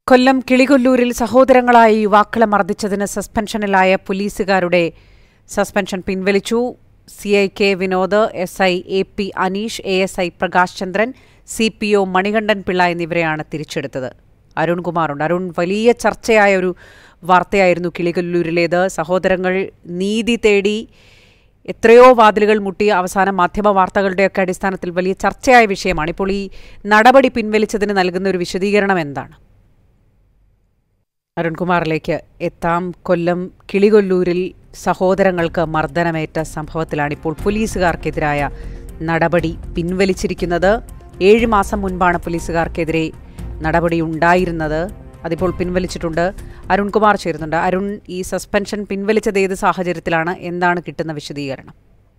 കൊല്ലം കിളികൊല്ലൂരിൽ സഹോദരങ്ങളായ യുവാക്കളെ മർദ്ദിച്ചതിന് സസ്പെൻഷനിലായ പോലീസുകാരുടെ സസ്പെൻഷൻ പിൻവലിച്ചു C I K Vinod S I A P Aneesh A S I Prakash Chandran C P O Manikandan Pillai എന്നിവരെയാണ് തിരിച്ചെടുത്തത് അരുൺകുമാറുണ്ട് അരുൺ വലിയ ചർച്ചയായ ഒരു വാർത്തയായിരുന്നു കിളികൊല്ലൂരിലേത് സഹോദരങ്ങൾ നീതി തേടി എത്രയോ വാതിലുകൾ മുട്ടി അവസാനം മാധ്യമ വാർത്തകളുടെയൊക്കെ അടിസ്ഥാനത്തിൽ വലിയ ചർച്ചയായ വിഷയമാണ് ഇപ്പോൾ ഈ നടപടി പിൻവലിച്ചതിന് നൽകുന്ന ഒരു വിശദീകരണം എന്താണ് അരുൺകുമാറിലേക്ക് എത്താം കൊല്ലം കിളികൊല്ലൂരിൽ സഹോദരങ്ങൾക്ക് മർദ്ദനമേറ്റ സംഭവത്തിലാണ് ഇപ്പോൾ പോലീസുകാർക്കെതിരായ നടപടി പിൻവലിച്ചിരിക്കുന്നത് ഏഴ് മാസം മുൻപാണ് പോലീസുകാർക്കെതിരെ നടപടി ഉണ്ടായിരുന്നത് അതിപ്പോൾ പിൻവലിച്ചിട്ടുണ്ട് അരുൺകുമാർ ചേരുന്നുണ്ട് അരുൺ ഈ സസ്പെൻഷൻ പിൻവലിച്ചത് ഏത് സാഹചര്യത്തിലാണ് എന്താണ് കിട്ടുന്ന വിശദീകരണം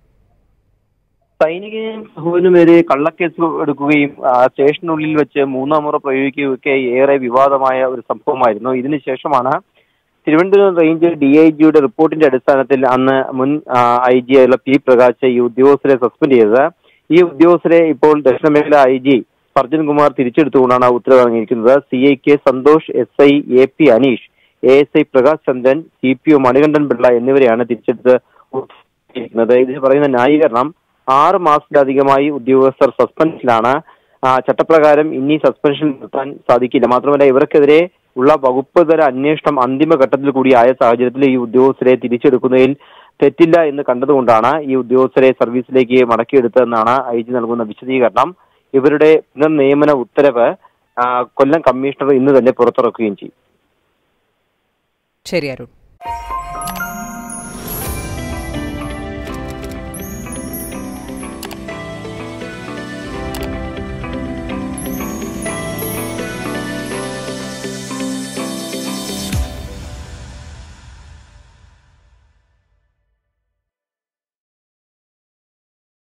സൈനികനും സഹോദരനുമേരെ കള്ളക്കേസ് എടുക്കുകയും ആ, സ്റ്റേഷനുള്ളിൽ വെച്ച് മൂന്നാം മുറ പ്രയോഗിക്കുകയൊക്കെ ഏറെ വിവാദമായ ഒരു സംഭവമായിരുന്നു ഇതിനുശേഷമാണ് തിരുവനന്തപുരം റേഞ്ച് ഡി ഐ ജിയുടെ റിപ്പോർട്ടിന്റെ അടിസ്ഥാനത്തിൽ അന്ന് മുൻ ഐ ജി ആയുള്ള പി പ്രകാശ് ഈ ഉദ്യോഗസ്ഥരെ സസ്പെൻഡ് ചെയ്തത് ഈ ഉദ്യോഗസ്ഥരെ ഇപ്പോൾ ദക്ഷിണ മേഖല ഐ ജി സർജൻ കുമാർ തിരിച്ചെടുത്തുകൊണ്ടാണ് ഉത്തരവ് ഇറങ്ങിയിരിക്കുന്നത് C I K Santhosh S I A P Aneesh A S I Prakash Chandran C P O Manikandan Pillai എന്നിവരെയാണ് തിരിച്ചെടുത്ത് ഉത്തരവിട്ടിരിക്കുന്നത് ഇതിന് പറയുന്ന ന്യായീകരണം ആറ് മാസത്തിലധികമായി ഉദ്യോഗസ്ഥർ സസ്പെൻഷനിലാണ് ആ, ചട്ടപ്രകാരം ഇനി സസ്പെൻഷൻ നിർത്താൻ സാധിക്കില്ല മാത്രമല്ല ഇവർക്കെതിരെ ഉള്ള വകുപ്പ് തല അന്വേഷണം അന്തിമഘട്ടത്തിൽ കൂടി ആയ സാഹചര്യത്തിൽ ഈ ഉദ്യോഗസ്ഥരെ തിരിച്ചെടുക്കുന്നതിൽ തെറ്റില്ല എന്ന് കണ്ടതുകൊണ്ടാണ് ഈ ഉദ്യോഗസ്ഥരെ സർവീസിലേക്ക് മടക്കിയെടുത്തതെന്നാണ് ഐ ജി നൽകുന്ന വിശദീകരണം ഇവരുടെ പുനർനിയമന ഉത്തരവ് ആ, കൊല്ലം കമ്മീഷണർ ഇന്ന് തന്നെ പുറത്തിറക്കുകയും ചെയ്യും ശരി അരുൺ